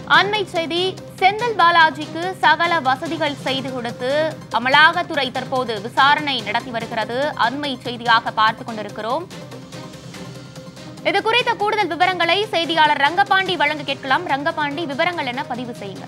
அண்மை செய்தி செந்தில் பாலாஜிக்கு சகல வசதிகள் செய்து கொடுத்து அமலாக்கத்துறை தற்போது விசாரணை நடத்தி வருகிறது அண்மை செய்தியாக பார்த்து கொண்டிருக்கிறோம் இது குறித்த கூடுதல் விவரங்களை செய்தியாளர் ரங்கபாண்டி வழங்க கேட்கலாம் ரங்கபாண்டி விவரங்கள் என்ன பதிவு செய்யுங்க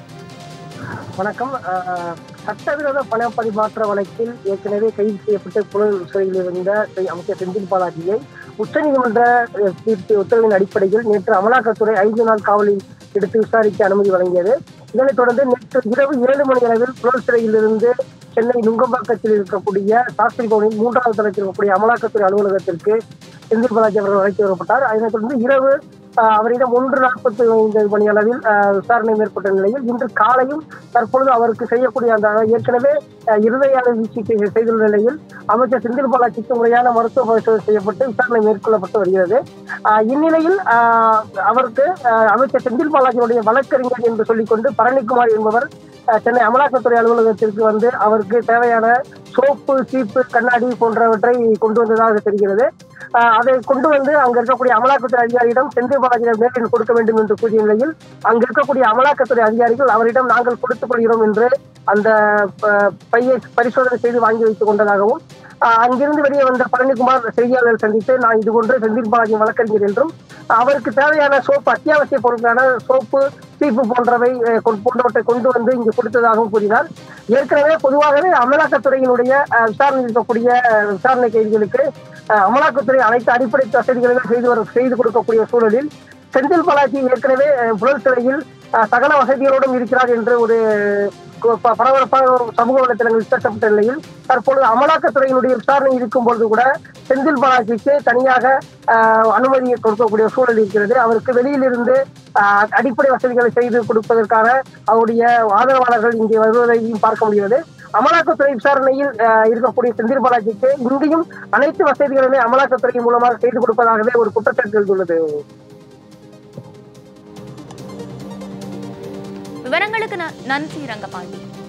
வணக்கம் அஹ், சட்டவிரோத பண பரிமாற்ற வழக்கில் ஏற்கனவே கைது செய்யப்பட்டு புலன் சிறையில் இருந்த செ- அமைச்சர் செந்தில் பாலாஜியை உச்சநீதிமன்ற அஹ், தீர்ப்பு உத்தரவின் அடிப்படையில் நேற்று அமலாக்கத்துறை ஐந்து நாள் காவலில் எடுத்து விசாரிக்க அனுமதி வழங்கியது இதனைத் தொடர்ந்து நேற்று இரவு ஏழு மணி அளவில் புலன் சிறையில் இருந்து சென்னை நுங்கம்பாக்கத்தில் இருக்கக்கூடிய சாஸ்திரி பவனில் மூன்றாவது தளத்தில் இருக்கக்கூடிய அமலாக்கத்துறை அலுவலகத்திற்கு செந்தில் பாலாஜி அவர்கள் அழைத்து வரப்பட்டார் அதனைத் தொடர்ந்து இரவு ஆஹ் அவரிடம் ஒன்று நாற்பத்தி ஐந்து மணி அளவில் ஆஹ் விசாரணை மேற்பட்ட நிலையில் இன்று காலையும் தற்பொழுது அவருக்கு செய்யக்கூடிய அந்த ஏற்கனவே ஆஹ் இருதய அறுவை சிகிச்சை செய்துள்ள நிலையில் அமைச்சர் செந்தில் பாலாஜிக்கு முறையான மருத்துவ பரிசோதனை செய்யப்பட்டு விசாரணை மேற்கொள்ளப்பட்டு வருகிறது ஆஹ் இந்நிலையில் ஆஹ் அவருக்கு ஆஹ் அமைச்சர் செந்தில் பாலாஜியுடைய வழக்கறிஞர் என்று சொல்லிக்கொண்டு பழனிக்குமார் என்பவர் ஆஹ் சென்னை அமலாக்கத்துறை அலுவலகத்திற்கு வந்து அவருக்கு தேவையான சோப்பு சீப்பு கண்ணாடி போன்றவற்றை கொண்டு வந்ததாக தெரிகிறது ஆஹ் அதை கொண்டு வந்து அங்க இருக்கக்கூடிய அமலாக்கத்துறை அதிகாரியிடம் செந்தில் பாலாஜியிடம் நேரில் கொடுக்க வேண்டும் என்று கூறிய நிலையில் அங்க இருக்கக்கூடிய அமலாக்கத்துறை அதிகாரிகள் அவரிடம் நாங்கள் கொடுத்துக் கொள்கிறோம் என்று அந்த ஆஹ், பையை பரிசோதனை செய்து வாங்கி வைத்துக் கொண்டதாகவும் ஆஹ், அங்கிருந்து வெளியே வந்த பழனிக்குமார் செய்தியாளர்கள் சந்தித்து நான் இது போன்று செந்தில் பாலாஜி வழக்கறிஞர் என்றும் அவருக்கு தேவையான சோப்பு அத்தியாவசிய பொருட்களான சோப்பு சீப்பு போன்றவை அஹ், கொண்டு- போன்றவற்றை கொண்டு வந்து இங்கு கொடுத்ததாகவும் கூறினார் ஏற்கனவே பொதுவாகவே அமலாக்கத்துறையினுடைய அஹ், விசாரணை இருக்கக்கூடிய அஹ், விசாரணை கைதிகளுக்கு அஹ், அமலாக்கத்துறை அனைத்து அடிப்படை வசதிகளையும் செய்து வர செய்து கொடுக்கக்கூடிய சூழலில் செந்தில் பாலாஜி ஏற்கனவே அஹ், புழல் சிறையில் அஹ், சகல வசதிகளோடும் இருக்கிறார் என்று ஒரு கு- ப- பரபரப்பாக ஒரு சமூக வலைத்தளங்கள் பேசப்பட்ட நிலையில் தற்பொழுது அமலாக்கத்துறையினுடைய விசாரணை இருக்கும் பொழுது கூட செந்தில் பாலாஜிக்கு தனியாக ஆஹ், அனுமதியை கொடுக்கக்கூடிய சூழல் இருக்கிறது அவருக்கு வெளியிலிருந்து ஆஹ், அடிப்படை வசதிகளை செய்து கொடுப்பதற்கான அவருடைய ஆதரவாளர்கள் இங்கே வருவதையும் பார்க்க முடிகிறது அமலாக்கத்துறை விசாரணையில் ஆஹ், இருக்கக்கூடிய செந்தில் பாலாஜிக்கு இங்கேயும் அனைத்து வசதிகளுமே அமலாக்கத்துறை மூலமாக செய்து கொடுப்பதாகவே ஒரு குற்றச்சாட்டு எழுந்துள்ளது விவரங்களுக்கு ந- நன்றி ரங்கபாண்டி